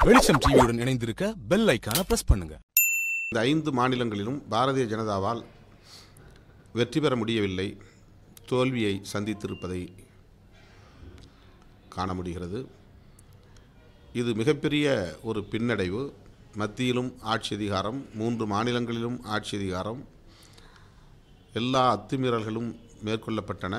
வெளிச்சம் டிவியுடன் இணைந்திருக்க பெல் ஐக்கான பிரஸ் பண்ணுங்க இந்த ஐந்து மாநிலங்களிலும் பாரதிய ஜனதாவால் வெற்றி பெற முடியவில்லை தோல்வியை சந்தித்திருப்பதை காண முடிகிறது இது மிகப்பெரிய ஒரு பின்னடைவு மத்தியிலும் ஆட்சி அதிகாரம் மூன்று மாநிலங்களிலும் ஆட்சி அதிகாரம் எல்லா அத்துமீறல்களும் மேற்கொள்ளப்பட்டன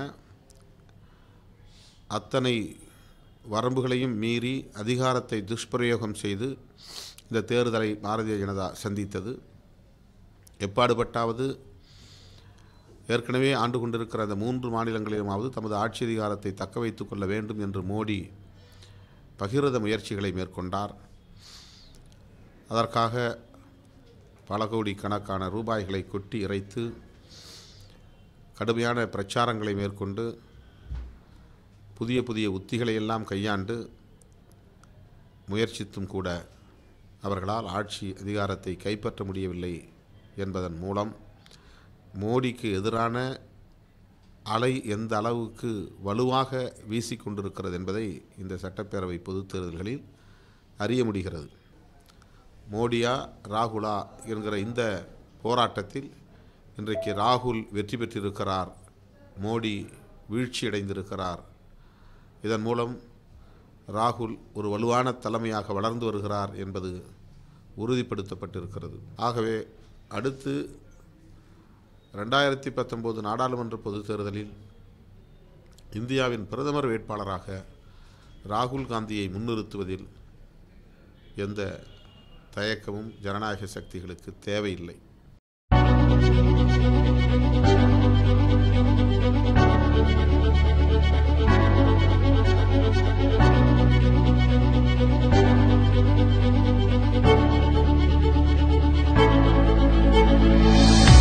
அத்தனை வரம்புகளையும் மீறி அதிகாரத்தை துஷ்பிரயோகம் செய்து இந்த தேர்தலை பாரதிய ஜனதா சந்தித்தது எப்பாடுபட்டாவது ஏற்கனவே ஆண்டு கொண்டிருக்கிற அந்த மூன்று மாநிலங்களிலுமாவது தமது ஆட்சி அதிகாரத்தை தக்க வைத்துக் கொள்ள வேண்டும் என்று மோடி பகிரத முயற்சிகளை மேற்கொண்டார் அதற்காக பல கோடி கணக்கான ரூபாய்களை கொட்டி இறைத்து கடுமையான பிரச்சாரங்களை மேற்கொண்டு புதிய புதிய உத்திகளை எல்லாம் கையாண்டு முயற்சித்தும் கூட அவர்களால் ஆட்சி அதிகாரத்தை கைப்பற்ற முடியவில்லை என்பதன் மூலம் மோடிக்கு எதிரான அலை எந்த அளவுக்கு வலுவாக வீசிக்கொண்டிருக்கிறது என்பதை இந்த சட்டப்பேரவை பொதுத் தேர்தல்களில் அறிய முடிகிறது மோடியா ராகுலா என்கிற இந்த போராட்டத்தில் இன்றைக்கு ராகுல் வெற்றி பெற்றிருக்கிறார் மோடி வீழ்ச்சியடைந்திருக்கிறார் இதன் மூலம் ராகுல் ஒரு வலுவான தலைமையாக வளர்ந்து வருகிறார் என்பது உறுதிப்படுத்தப்பட்டிருக்கிறது ஆகவே அடுத்து ரெண்டாயிரத்தி பத்தொம்போது நாடாளுமன்ற பொதுத் தேர்தலில் இந்தியாவின் பிரதமர் வேட்பாளராக ராகுல் காந்தியை முன்னிறுத்துவதில் எந்த தயக்கமும் ஜனநாயக சக்திகளுக்கு தேவையில்லை